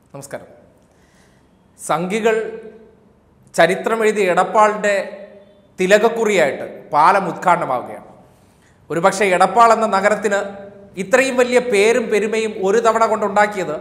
നമസ്കാരം സംഘികൾ ചരിത്രം എഴുതിയ എടപ്പാളിൻ്റെ തിലകക്കുറിയായിട്ട് പാലം ഉദ്ഘാടനമാവുകയാണ് ഒരുപക്ഷെ എടപ്പാൾ എന്ന നഗരത്തിന് ഇത്രയും വലിയ പേരും പെരുമയും ഒരു തവണ കൊണ്ടുണ്ടാക്കിയത്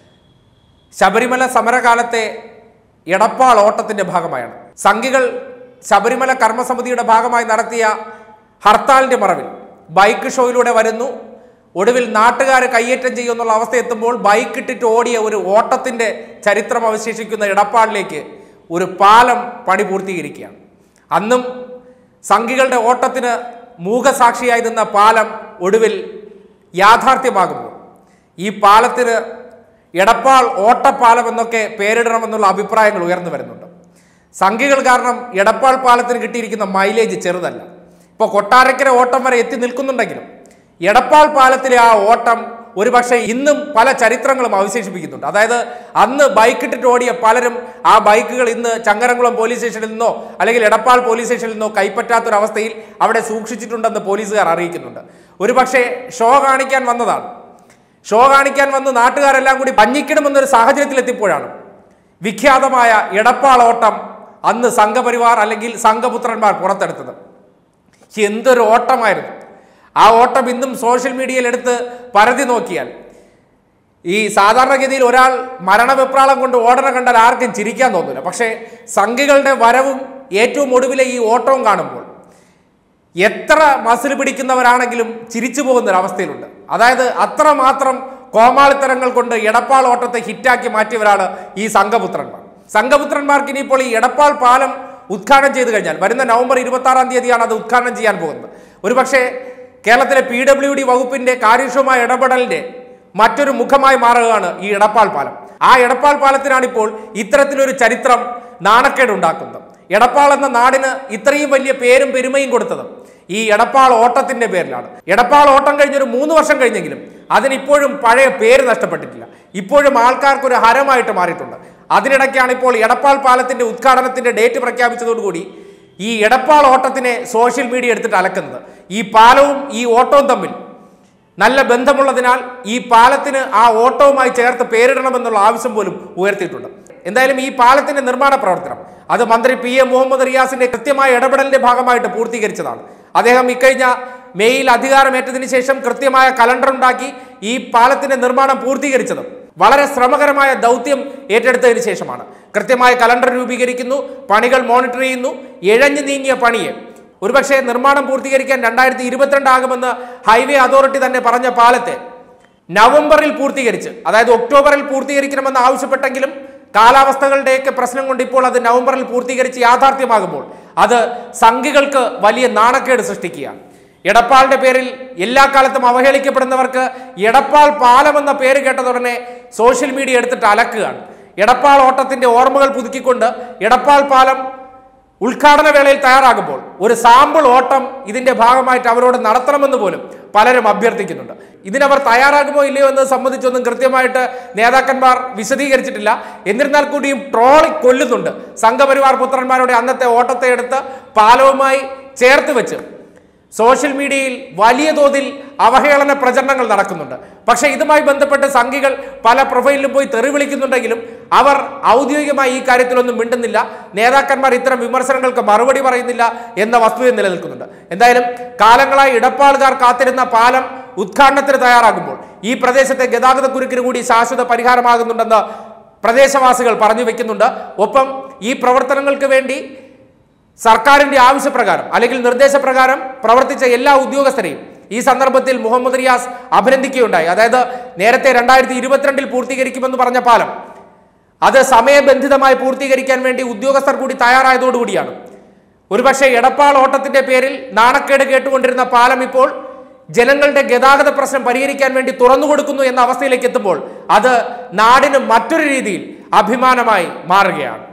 ശബരിമല സമരകാലത്തെ എടപ്പാൾ ഓട്ടത്തിൻ്റെ ഭാഗമായാണ് സംഘികൾ ശബരിമല കർമ്മസമിതിയുടെ ഭാഗമായി നടത്തിയ ഹർത്താലിൻ്റെ മറവിൽ ബൈക്ക് ഷോയിലൂടെ വരുന്നു ഒടുവിൽ നാട്ടുകാർ കയ്യേറ്റം ചെയ്യുന്നുള്ള അവസ്ഥ എത്തുമ്പോൾ ബൈക്ക് ഇട്ടിട്ട് ഓടിയ ഒരു ഓട്ടത്തിൻ്റെ ചരിത്രം അവശേഷിക്കുന്ന ഇടപ്പാളിലേക്ക് ഒരു പാലം പണി പൂർത്തീകരിക്കുകയാണ് അന്നും സംഘികളുടെ ഓട്ടത്തിന് മൂകസാക്ഷിയായി നിന്ന പാലം ഒടുവിൽ യാഥാർത്ഥ്യമാകുമ്പോൾ ഈ പാലത്തിന് എടപ്പാൾ ഓട്ടപ്പാലം എന്നൊക്കെ പേരിടണമെന്നുള്ള അഭിപ്രായങ്ങൾ ഉയർന്നു വരുന്നുണ്ട് സംഘികൾ കാരണം എടപ്പാൾ പാലത്തിന് കിട്ടിയിരിക്കുന്ന മൈലേജ് ചെറുതല്ല ഇപ്പോൾ കൊട്ടാരക്കര ഓട്ടം വരെ എത്തി നിൽക്കുന്നുണ്ടെങ്കിലും എടപ്പാൾ പാലത്തിലെ ആ ഓട്ടം ഒരുപക്ഷെ ഇന്നും പല ചരിത്രങ്ങളും അവശേഷിപ്പിക്കുന്നുണ്ട് അതായത് അന്ന് ബൈക്ക് ഇട്ടിട്ട് ഓടിയ പലരും ആ ബൈക്കുകൾ ഇന്ന് ചങ്ങരംകുളം പോലീസ് സ്റ്റേഷനിൽ നിന്നോ അല്ലെങ്കിൽ എടപ്പാൾ പോലീസ് സ്റ്റേഷനിൽ നിന്നോ കൈപ്പറ്റാത്തൊരവസ്ഥയിൽ അവിടെ സൂക്ഷിച്ചിട്ടുണ്ടെന്ന് പോലീസുകാർ അറിയിക്കുന്നുണ്ട് ഒരുപക്ഷെ ഷോ കാണിക്കാൻ വന്നതാണ് ഷോ കാണിക്കാൻ വന്ന് നാട്ടുകാരെല്ലാം കൂടി പഞ്ഞിക്കിടുമെന്നൊരു സാഹചര്യത്തിൽ എത്തിയപ്പോഴാണ് വിഖ്യാതമായ എടപ്പാൾ ഓട്ടം അന്ന് സംഘപരിവാർ അല്ലെങ്കിൽ സംഘപുത്രന്മാർ പുറത്തെടുത്തത് എന്തൊരു ഓട്ടമായിരുന്നു ആ ഓട്ടം ഇന്നും സോഷ്യൽ മീഡിയയിൽ എടുത്ത് പരതി നോക്കിയാൽ ഈ സാധാരണഗതിയിൽ ഒരാൾ മരണവിപ്രാളം കൊണ്ട് ഓടണ കണ്ടാൽ ആർക്കും ചിരിക്കാൻ തോന്നില്ല പക്ഷേ സംഘികളുടെ വരവും ഏറ്റവും ഒടുവിലെ ഈ ഓട്ടവും കാണുമ്പോൾ എത്ര മസിൽ പിടിക്കുന്നവരാണെങ്കിലും ചിരിച്ചു പോകുന്ന ഒരു അവസ്ഥയിലുണ്ട് അതായത് അത്രമാത്രം കോമാളിത്തരങ്ങൾ കൊണ്ട് എടപ്പാൾ ഓട്ടത്തെ ഹിറ്റാക്കി മാറ്റിയവരാണ് ഈ സംഘപുത്രന്മാർ സംഘപുത്രന്മാർക്ക് ഇനിയിപ്പോൾ ഈ എടപ്പാൾ പാലം ഉദ്ഘാടനം ചെയ്തു കഴിഞ്ഞാൽ വരുന്ന നവംബർ ഇരുപത്തി ആറാം തീയതിയാണ് അത് ഉദ്ഘാടനം ചെയ്യാൻ പോകുന്നത് ഒരുപക്ഷെ കേരളത്തിലെ പി ഡബ്ല്യു ഡി വകുപ്പിന്റെ കാര്യക്ഷമമായ ഇടപെടലിന്റെ മറ്റൊരു മുഖമായി മാറുകയാണ് ഈ എടപ്പാൾ പാലം ആ എടപ്പാൾ പാലത്തിനാണ് ഇപ്പോൾ ഇത്തരത്തിലൊരു ചരിത്രം നാണക്കേടുണ്ടാക്കുന്നത് എടപ്പാൾ എന്ന നാടിന് ഇത്രയും വലിയ പേരും പെരുമയും കൊടുത്തത് ഈ എടപ്പാൾ ഓട്ടത്തിന്റെ പേരിലാണ് എടപ്പാൾ ഓട്ടം കഴിഞ്ഞൊരു മൂന്ന് വർഷം കഴിഞ്ഞെങ്കിലും അതിനിപ്പോഴും പഴയ പേര് നഷ്ടപ്പെട്ടിട്ടില്ല ഇപ്പോഴും ആൾക്കാർക്ക് ഒരു ഹരമായിട്ട് മാറിയിട്ടുണ്ട് അതിനിടയ്ക്കാണ് ഇപ്പോൾ എടപ്പാൾ പാലത്തിന്റെ ഉദ്ഘാടനത്തിന്റെ ഡേറ്റ് പ്രഖ്യാപിച്ചതോടുകൂടി ഈ എടപ്പാൾ ഓട്ടത്തിനെ സോഷ്യൽ മീഡിയ എടുത്തിട്ട് അലക്കുന്നത് ഈ പാലവും ഈ ഓട്ടവും തമ്മിൽ നല്ല ബന്ധമുള്ളതിനാൽ ഈ പാലത്തിന് ആ ഓട്ടവുമായി ചേർത്ത് പേരിടണമെന്നുള്ള ആവശ്യം പോലും ഉയർത്തിയിട്ടുണ്ട് എന്തായാലും ഈ പാലത്തിന്റെ നിർമ്മാണ പ്രവർത്തനം അത് മന്ത്രി പി എ മുഹമ്മദ് റിയാസിന്റെ കൃത്യമായ ഇടപെടലിന്റെ ഭാഗമായിട്ട് പൂർത്തീകരിച്ചതാണ് അദ്ദേഹം ഇക്കഴിഞ്ഞ മെയ്യിൽ അധികാരമേറ്റതിന് ശേഷം കൃത്യമായ കലണ്ടർ ഉണ്ടാക്കി ഈ പാലത്തിന്റെ നിർമ്മാണം പൂർത്തീകരിച്ചതും വളരെ ശ്രമകരമായ ദൗത്യം ഏറ്റെടുത്തതിന് ശേഷമാണ് കൃത്യമായ കലണ്ടർ രൂപീകരിക്കുന്നു പണികൾ മോണിറ്റർ ചെയ്യുന്നു ഇഴഞ്ഞു നീങ്ങിയ പണിയെ ഒരുപക്ഷെ നിർമ്മാണം പൂർത്തീകരിക്കാൻ രണ്ടായിരത്തി ഇരുപത്തിരണ്ട് ആകുമെന്ന് ഹൈവേ അതോറിറ്റി തന്നെ പറഞ്ഞ പാലത്തെ നവംബറിൽ പൂർത്തീകരിച്ച് അതായത് ഒക്ടോബറിൽ പൂർത്തീകരിക്കണമെന്ന് ആവശ്യപ്പെട്ടെങ്കിലും കാലാവസ്ഥകളുടെയൊക്കെ പ്രശ്നം കൊണ്ട് ഇപ്പോൾ അത് നവംബറിൽ പൂർത്തീകരിച്ച് യാഥാർത്ഥ്യമാകുമ്പോൾ അത് സംഘികൾക്ക് വലിയ നാണക്കേട് സൃഷ്ടിക്കുകയാണ് എടപ്പാളിന്റെ പേരിൽ എല്ലാ കാലത്തും അവഹേളിക്കപ്പെടുന്നവർക്ക് എടപ്പാൾ പാലം എന്ന പേര് കേട്ടതുടനെ സോഷ്യൽ മീഡിയ എടുത്തിട്ട് അലക്കുകയാണ് എടപ്പാൾ ഓട്ടത്തിന്റെ ഓർമ്മകൾ പുതുക്കിക്കൊണ്ട് എടപ്പാൾ പാലം ഉദ്ഘാടന വേളയിൽ തയ്യാറാകുമ്പോൾ ഒരു സാമ്പിൾ ഓട്ടം ഇതിന്റെ ഭാഗമായിട്ട് അവരോട് നടത്തണമെന്ന് പോലും പലരും അഭ്യർത്ഥിക്കുന്നുണ്ട് ഇതിനവർ തയ്യാറാകുമോ ഇല്ലയോ എന്ന് സംബന്ധിച്ചൊന്നും കൃത്യമായിട്ട് നേതാക്കന്മാർ വിശദീകരിച്ചിട്ടില്ല എന്നിരുന്നാൽ കൂടിയും ട്രോളി കൊല്ലുന്നുണ്ട് സംഘപരിവാർ പുത്രന്മാരുടെ അന്നത്തെ ഓട്ടത്തെ എടുത്ത് പാലവുമായി ചേർത്ത് വെച്ച് സോഷ്യൽ മീഡിയയിൽ വലിയ തോതിൽ അവഹേളന പ്രചരണങ്ങൾ നടക്കുന്നുണ്ട് പക്ഷേ ഇതുമായി ബന്ധപ്പെട്ട് സംഘികൾ പല പ്രൊഫൈലിലും പോയി തെറി വിളിക്കുന്നുണ്ടെങ്കിലും അവർ ഔദ്യോഗികമായി ഈ കാര്യത്തിലൊന്നും മിണ്ടുന്നില്ല നേതാക്കന്മാർ ഇത്തരം വിമർശനങ്ങൾക്ക് മറുപടി പറയുന്നില്ല എന്ന വസ്തുത നിലനിൽക്കുന്നുണ്ട് എന്തായാലും കാലങ്ങളായി ഇടപ്പാളുകാർ കാത്തിരുന്ന പാലം ഉദ്ഘാടനത്തിന് തയ്യാറാകുമ്പോൾ ഈ പ്രദേശത്തെ ഗതാഗത കുരുക്കിന് കൂടി ശാശ്വത പരിഹാരമാകുന്നുണ്ടെന്ന് പ്രദേശവാസികൾ പറഞ്ഞു വെക്കുന്നുണ്ട് ഒപ്പം ഈ പ്രവർത്തനങ്ങൾക്ക് വേണ്ടി സർക്കാരിന്റെ ആവശ്യപ്രകാരം അല്ലെങ്കിൽ നിർദ്ദേശപ്രകാരം പ്രവർത്തിച്ച എല്ലാ ഉദ്യോഗസ്ഥരെയും ഈ സന്ദർഭത്തിൽ മുഹമ്മദ് റിയാസ് അഭിനന്ദിക്കുകയുണ്ടായി അതായത് നേരത്തെ രണ്ടായിരത്തി ഇരുപത്തിരണ്ടിൽ പൂർത്തീകരിക്കുമെന്ന് പറഞ്ഞ പാലം അത് സമയബന്ധിതമായി പൂർത്തീകരിക്കാൻ വേണ്ടി ഉദ്യോഗസ്ഥർ കൂടി തയ്യാറായതോടുകൂടിയാണ് ഒരുപക്ഷെ എടപ്പാൾ ഓട്ടത്തിന്റെ പേരിൽ നാണക്കേട് കേട്ടുകൊണ്ടിരുന്ന പാലം ഇപ്പോൾ ജനങ്ങളുടെ ഗതാഗത പ്രശ്നം പരിഹരിക്കാൻ വേണ്ടി തുറന്നു കൊടുക്കുന്നു എന്ന അവസ്ഥയിലേക്ക് എത്തുമ്പോൾ അത് നാടിന് മറ്റൊരു രീതിയിൽ അഭിമാനമായി മാറുകയാണ്